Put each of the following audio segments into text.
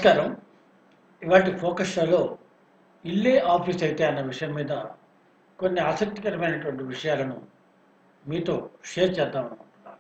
నమస్కారం ఇవాటి ఫోకస్ షోలో ఇల్లే ఆఫీస్ అయితే అన్న విషయం మీద కొన్ని ఆసక్తికరమైనటువంటి విషయాలను మీతో షేర్ చేద్దాం అనుకుంటున్నాను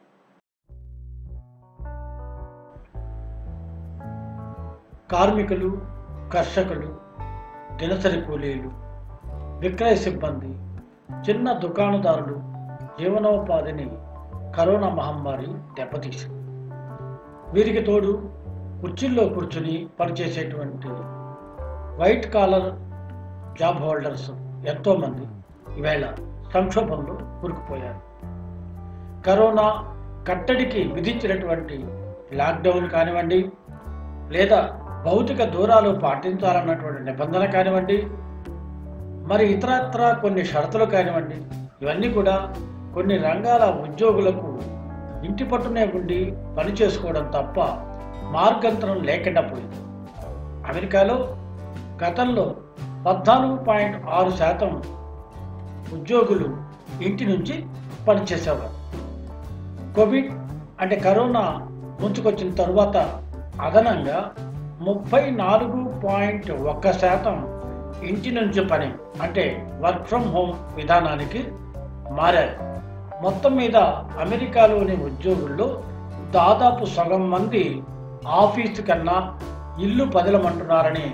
కార్మికులు కర్షకులు దినసరి కూలీలు విక్రయ సిబ్బంది చిన్న దుకాణదారులు జీవనోపాధిని కరోనా మహమ్మారి దెబ్బతీసింది వీరికి తోడు కుర్చీల్లో కూర్చుని పనిచేసేటువంటి వైట్ కాలర్ జాబ్ హోల్డర్స్ ఎంతోమంది ఈవేళ సంక్షోభంలో కూరుకుపోయారు కరోనా కట్టడికి విధించినటువంటి లాక్డౌన్ కానివ్వండి లేదా భౌతిక దూరాలు పాటించాలన్నటువంటి నిబంధన కానివ్వండి మరి ఇతరత్ర కొన్ని షరతులు కానివ్వండి ఇవన్నీ కూడా కొన్ని రంగాల ఉద్యోగులకు ఇంటి పట్టునే ఉండి పని చేసుకోవడం తప్ప మార్గంతరం లేకుండా పోయింది అమెరికాలో గతంలో పద్నాలుగు పాయింట్ ఆరు శాతం ఉద్యోగులు ఇంటి నుంచి పనిచేసేవారు కోవిడ్ అంటే కరోనా ముంచుకొచ్చిన తరువాత అదనంగా ముప్పై నాలుగు పాయింట్ ఒక్క శాతం ఇంటి నుంచి పని అంటే వర్క్ ఫ్రమ్ హోమ్ విధానానికి మారారు మొత్తం మీద అమెరికాలోని ఉద్యోగుల్లో దాదాపు సగం మంది ఆఫీసు కన్నా ఇల్లు పదిలమంటున్నారని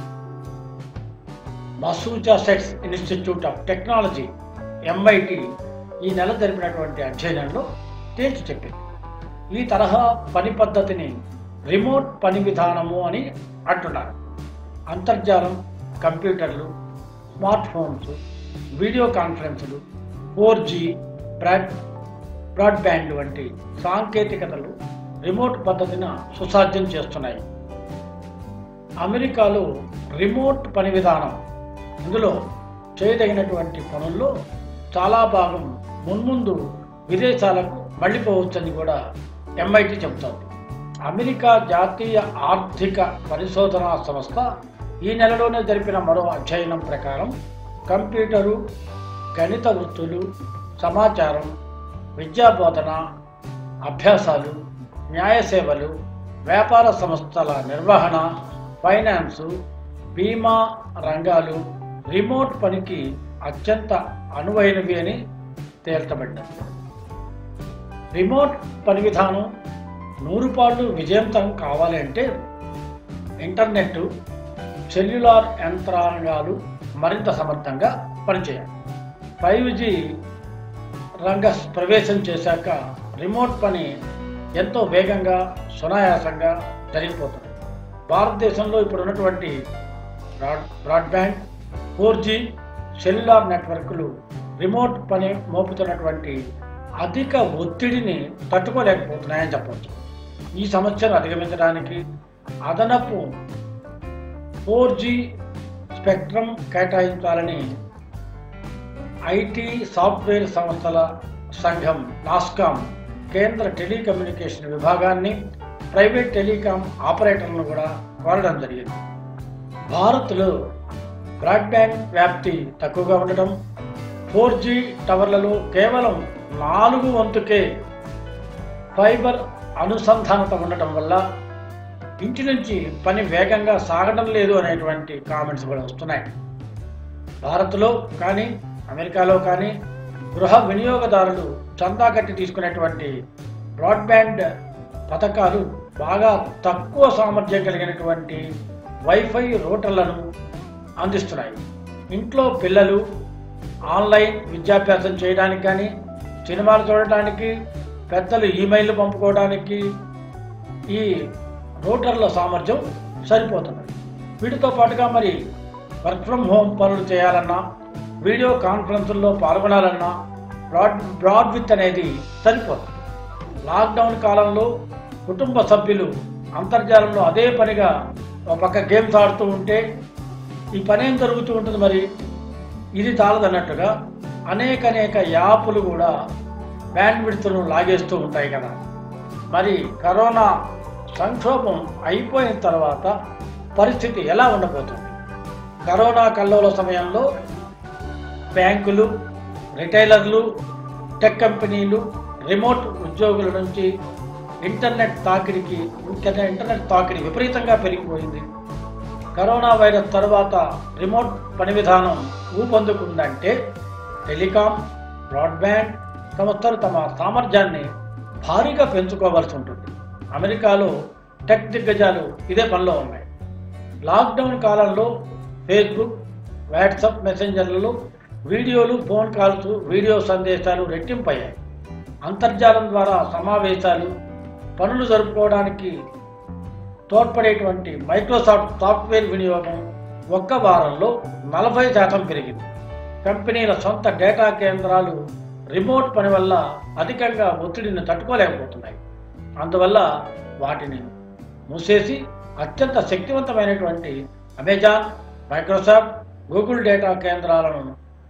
Massachusetts Institute of Technology MIT ఈ నెల జరిపినటువంటి అధ్యయనంలో తేల్చి చెప్పింది ఈ తరహా పని పద్ధతిని రిమోట్ పని విధానము అని అంటున్నారు అంతర్జాలం కంప్యూటర్లు స్మార్ట్ ఫోన్స్ వీడియో కాన్ఫరెన్సులు ఫోర్ జీ బ్రాడ్ బ్రాడ్బ్యాండ్ వంటి సాంకేతికతలు రిమోట్ పద్ధతిని సుసాధ్యం చేస్తున్నాయి అమెరికాలో రిమోట్ పని విధానం ఇందులో చేయదగినటువంటి పనుల్లో చాలా భాగం మున్ముందు విదేశాలకు మళ్ళీపోవచ్చని కూడా ఎంఐటి చెబుతోంది అమెరికా జాతీయ ఆర్థిక పరిశోధనా సంస్థ ఈ నెలలోనే జరిపిన మరో అధ్యయనం ప్రకారం కంప్యూటరు గణిత వృత్తులు సమాచారం విద్యాబోధన అభ్యాసాలు న్యాయ సేవలు వ్యాపార సంస్థల నిర్వహణ ఫైనాన్సు బీమా రంగాలు రిమోట్ పనికి అత్యంత అనువైనవి అని తేల్చబడ్డది రిమోట్ పని విధానం నూరు పాళ్ళు విజయవంతం కావాలి అంటే ఇంటర్నెట్ సెల్యులార్ యంత్రాంగాలు మరింత సమర్థంగా పనిచేయాలి ఫైవ్ జీ రంగ ప్రవేశం చేశాక రిమోట్ పని ఎంతో వేగంగా సునాయాసంగా జరిగిపోతుంది భారతదేశంలో ఇప్పుడు ఉన్నటువంటి broad broadband four G cellular నెట్వర్క్లు రిమోట్ పని మోపుతున్నటువంటి అధిక ఒత్తిడిని తట్టుకోలేకపోతున్నాయని చెప్పవచ్చు ఈ సమస్యను అధిగమించడానికి అదనపు ఫోర్ జీ స్పెక్ట్రమ్ కేటాయించాలని ఐటీ సాఫ్ట్వేర్ సంస్థల సంఘం నాస్కామ్ కేంద్ర టెలికమ్యూనికేషన్ విభాగాన్ని ప్రైవేట్ టెలికాం ఆపరేటర్లను కూడా కోరడం జరిగింది భారత్లో బ్రాడ్బ్యాండ్ వ్యాప్తి తక్కువగా ఉండటం ఫోర్ జీ టవర్లలో కేవలం నాలుగు వంతుకే ఫైబర్ అనుసంధానత ఉండటం వల్ల ఇంటి నుంచి పని వేగంగా సాగడం లేదు అనేటువంటి కామెంట్స్ కూడా వస్తున్నాయి భారత్లో కానీ అమెరికాలో కానీ గృహ వినియోగదారులు చందా కట్టి తీసుకునేటువంటి బ్రాడ్బ్యాండ్ పథకాలు బాగా తక్కువ సామర్థ్యం కలిగినటువంటి వైఫై రూటర్లను అందిస్తున్నాయి ఇంట్లో పిల్లలు ఆన్లైన్ విద్యాభ్యాసం చేయడానికి కానీ సినిమాలు చూడటానికి పెద్దలు ఈమెయిల్ పంపుకోవడానికి ఈ రూటర్ల సామర్థ్యం సరిపోతుంది వీటితో పాటుగా మరి వర్క్ ఫ్రమ్ హోమ్ పనులు చేయాలన్నా వీడియో కాన్ఫరెన్సుల్లో పాల్గొనాలన్నా బ్రాడ్ బ్రాడ్ విత్ అనేది సరిపోతుంది లాక్డౌన్ కాలంలో కుటుంబ సభ్యులు అంతర్జాలంలో అదే పనిగా ఒక పక్క గేమ్స్ ఆడుతూ ఉంటే ఈ పని ఏం జరుగుతూ ఉంటుంది మరి ఇది చాలదన్నట్టుగా అనేక అనేక యాప్లు కూడా బ్యాండ్ విడ్త్ను లాగేస్తూ ఉంటాయి కదా మరి కరోనా సంక్షోభం అయిపోయిన తర్వాత పరిస్థితి ఎలా ఉండబోతుంది కరోనా కల్లోల సమయంలో బ్యాంకులు రిటైలర్లు టెక్ కంపెనీలు రిమోట్ ఉద్యోగుల నుంచి ఇంటర్నెట్ తాకిడికి ఇంటర్నెట్ ఇంటర్నెట్ తాకిడి విపరీతంగా పెరిగిపోయింది కరోనా వైరస్ తర్వాత రిమోట్ పని విధానం ఊపందుకుందంటే టెలికాం బ్రాడ్బ్యాండ్ సంస్థలు తమ సామర్థ్యాన్ని భారీగా పెంచుకోవాల్సి ఉంటుంది అమెరికాలో టెక్ దిగ్గజాలు ఇదే పనిలో ఉన్నాయి లాక్డౌన్ కాలంలో ఫేస్బుక్ వాట్సాప్ మెసెంజర్లలో వీడియోలు ఫోన్ కాల్స్ వీడియో సందేశాలు రెట్టింపయ్యాయి అంతర్జాలం ద్వారా సమావేశాలు పనులు జరుపుకోవడానికి తోడ్పడేటువంటి మైక్రోసాఫ్ట్ సాఫ్ట్వేర్ వినియోగం ఒక్క వారంలో నలభై శాతం పెరిగింది కంపెనీల సొంత డేటా కేంద్రాలు రిమోట్ పని వల్ల అధికంగా ఒత్తిడిని తట్టుకోలేకపోతున్నాయి అందువల్ల వాటిని మూసేసి అత్యంత శక్తివంతమైనటువంటి అమెజాన్ మైక్రోసాఫ్ట్ గూగుల్ డేటా కేంద్రాలను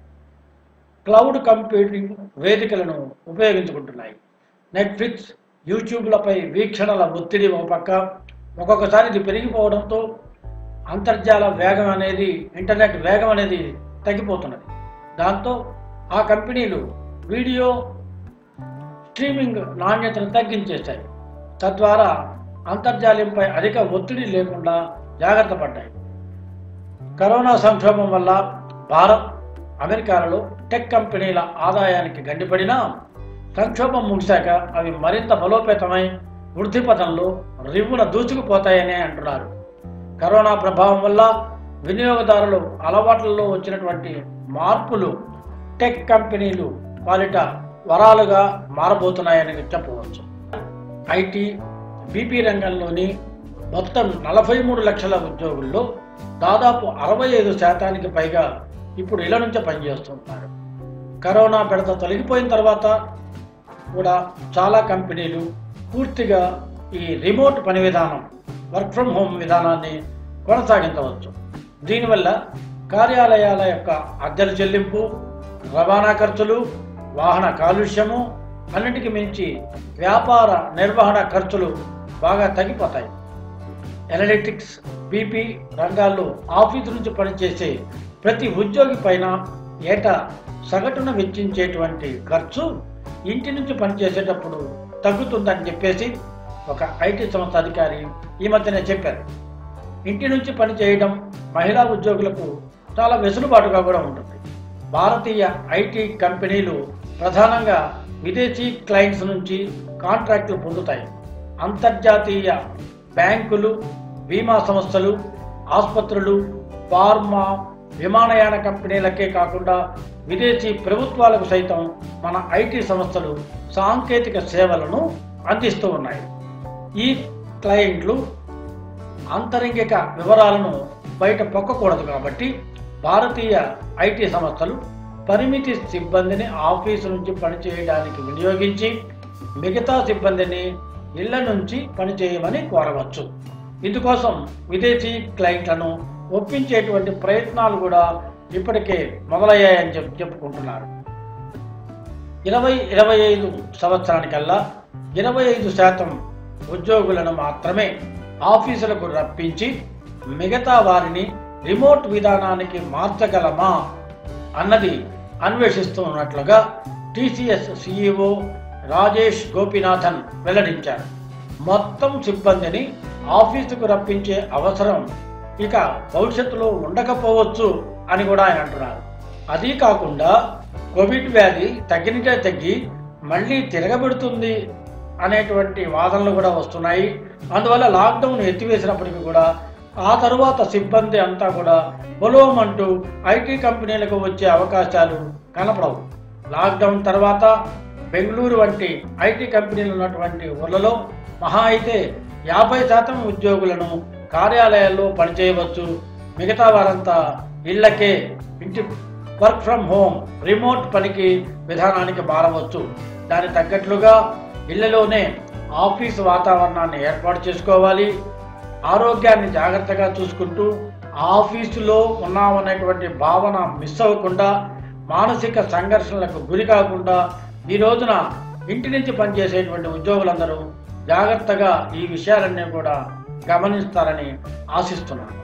క్లౌడ్ కంప్యూటింగ్ వేదికలను ఉపయోగించుకుంటున్నాయి నెట్ఫ్లిక్స్ యూట్యూబ్లపై వీక్షణల ఒత్తిడి ఒక పక్క ఒక్కొక్కసారి ఇది పెరిగిపోవడంతో అంతర్జాల వేగం అనేది ఇంటర్నెట్ వేగం అనేది తగ్గిపోతున్నది దాంతో ఆ కంపెనీలు వీడియో స్ట్రీమింగ్ నాణ్యతను తగ్గించేశాయి తద్వారా అంతర్జాలంపై అధిక ఒత్తిడి లేకుండా జాగ్రత్త పడ్డాయి కరోనా సంక్షోభం వల్ల భారత్ అమెరికాలలో టెక్ కంపెనీల ఆదాయానికి గండిపడినా సంక్షోభం ముగిశాక అవి మరింత బలోపేతమై వృద్ధి పథంలో రివ్వున దూసుకుపోతాయని అంటున్నారు కరోనా ప్రభావం వల్ల వినియోగదారులు అలవాట్లలో వచ్చినటువంటి మార్పులు టెక్ కంపెనీలు పాలిట వరాలుగా మారబోతున్నాయని చెప్పవచ్చు ఐటీ బీపీ రంగంలోని మొత్తం నలభై మూడు లక్షల ఉద్యోగుల్లో దాదాపు అరవై ఐదు శాతానికి పైగా ఇప్పుడు ఇళ్ల నుంచే పనిచేస్తుంటారు కరోనా బెడత తొలగిపోయిన తర్వాత కూడా చాలా కంపెనీలు పూర్తిగా ఈ రిమోట్ పని విధానం వర్క్ ఫ్రమ్ హోమ్ విధానాన్ని కొనసాగించవచ్చు దీనివల్ల కార్యాలయాల యొక్క అద్దెల చెల్లింపు రవాణా ఖర్చులు వాహన కాలుష్యము అన్నిటికి మించి వ్యాపార నిర్వహణ ఖర్చులు బాగా తగ్గిపోతాయి ఎనలిటిక్స్ బీపీ రంగాల్లో ఆఫీసు నుంచి పనిచేసే ప్రతి ఉద్యోగి పైన ఏటా సగటున వెచ్చించేటువంటి ఖర్చు ఇంటి నుంచి పనిచేసేటప్పుడు తగ్గుతుందని చెప్పేసి ఒక ఐటీ సంస్థ అధికారి ఈ మధ్యనే చెప్పారు ఇంటి నుంచి పని చేయడం మహిళా ఉద్యోగులకు చాలా వెసులుబాటుగా కూడా ఉంటుంది భారతీయ ఐటీ కంపెనీలు ప్రధానంగా విదేశీ క్లయింట్స్ నుంచి కాంట్రాక్టులు పొందుతాయి అంతర్జాతీయ బ్యాంకులు బీమా సంస్థలు ఆసుపత్రులు ఫార్మా విమానయాన కంపెనీలకే కాకుండా విదేశీ ప్రభుత్వాలకు సైతం మన ఐటీ సంస్థలు సాంకేతిక సేవలను అందిస్తూ ఉన్నాయి ఈ క్లయింట్లు ఆంతరంగిక వివరాలను బయట పొక్కకూడదు కాబట్టి భారతీయ ఐటీ సంస్థలు పరిమితి సిబ్బందిని ఆఫీసు నుంచి పనిచేయడానికి వినియోగించి మిగతా సిబ్బందిని ఇళ్ల నుంచి పనిచేయమని కోరవచ్చు ఇందుకోసం విదేశీ క్లయింట్లను ఒప్పించేటువంటి ప్రయత్నాలు కూడా ఇప్పటికే మొదలయ్యాయని చెప్పి చెప్పుకుంటున్నారు ఇరవై ఇరవై ఐదు సంవత్సరానికల్లా ఇరవై ఐదు శాతం ఉద్యోగులను మాత్రమే ఆఫీసులకు రప్పించి మిగతా వారిని రిమోట్ విధానానికి మార్చగలమా అన్నది అన్వేషిస్తూ ఉన్నట్లుగా టీసీఎస్ సిఇఓ రాజేష్ గోపినాథన్ వెల్లడించారు మొత్తం సిబ్బందిని ఆఫీసుకు రప్పించే అవసరం ఇక భవిష్యత్తులో ఉండకపోవచ్చు అని కూడా ఆయన అంటున్నారు అదీ కాకుండా కోవిడ్ వ్యాధి తగ్గినటే తగ్గి మళ్ళీ తిరగబెడుతుంది అనేటువంటి వాదనలు కూడా వస్తున్నాయి అందువల్ల లాక్డౌన్ ఎత్తివేసినప్పటికీ కూడా ఆ తరువాత సిబ్బంది అంతా కూడా పొలోమంటూ ఐటీ కంపెనీలకు వచ్చే అవకాశాలు కనపడవు లాక్డౌన్ తర్వాత బెంగళూరు వంటి ఐటీ కంపెనీలు ఉన్నటువంటి ఊర్లలో మహా అయితే యాభై శాతం ఉద్యోగులను కార్యాలయాల్లో పనిచేయవచ్చు మిగతా వారంతా ఇళ్లకే ఇంటి వర్క్ ఫ్రమ్ హోమ్ రిమోట్ పనికి విధానానికి మారవచ్చు దాని తగ్గట్లుగా ఇళ్లలోనే ఆఫీస్ వాతావరణాన్ని ఏర్పాటు చేసుకోవాలి ఆరోగ్యాన్ని జాగ్రత్తగా చూసుకుంటూ ఆఫీసులో ఉన్నామనేటువంటి భావన మిస్ అవ్వకుండా మానసిక సంఘర్షణలకు గురి కాకుండా ఈ రోజున ఇంటి నుంచి పనిచేసేటువంటి ఉద్యోగులందరూ జాగ్రత్తగా ఈ విషయాలన్నీ కూడా గమనిస్తారని ఆశిస్తున్నాను